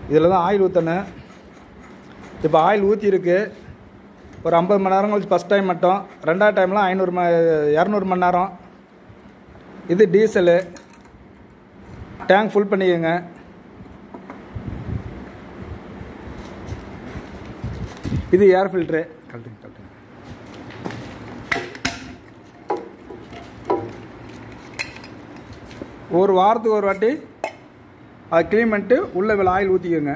இதில் தான் ஆயில் ஊற்றணும் இப்போ ஆயில் ஊற்றிருக்கு ஒரு ஐம்பது மணி நேரம் கழிச்சு ஃபஸ்ட் டைம் மட்டும் ரெண்டாவது டைம்லாம் ஐநூறு ம இரநூறு மணி நேரம் இது டீசலு டேங்க் ஃபுல் பண்ணிக்கோங்க இது ஏர் ஃபில்ட்ரு கழட்டுங்க கழட்டுங்க ஒரு வாரத்துக்கு ஒரு வாட்டி அதை க்ளீன் பண்ணிட்டு உள்ளே இவ்வளோ ஆயில் ஊற்றிக்கோங்க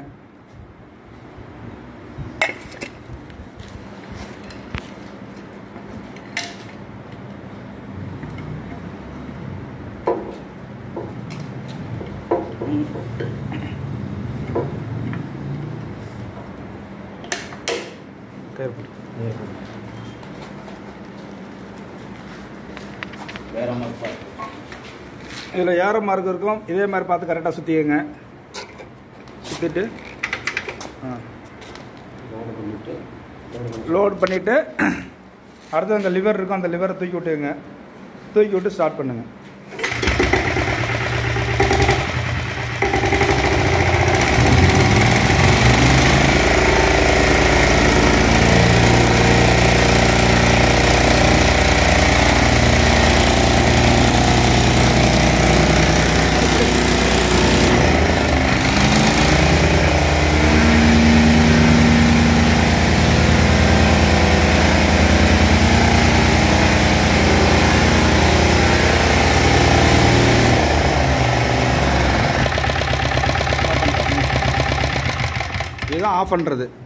வேற மாதிரி பாரு. இதில் ஏற மார்க் இருக்கும் இதே மாதிரி பார்த்து கரெக்டாக சுற்றிக்கோங்க சுற்றிட்டு லோடு பண்ணிட்டு லோடு பண்ணி லோட் பண்ணிவிட்டு அடுத்து அந்த லிவர் இருக்கும் அந்த லிவரை தூக்கி விட்டுங்க தூக்கி விட்டு ஸ்டார்ட் பண்ணுங்கள் இதுதான் ஆஃப் பண்ணுறது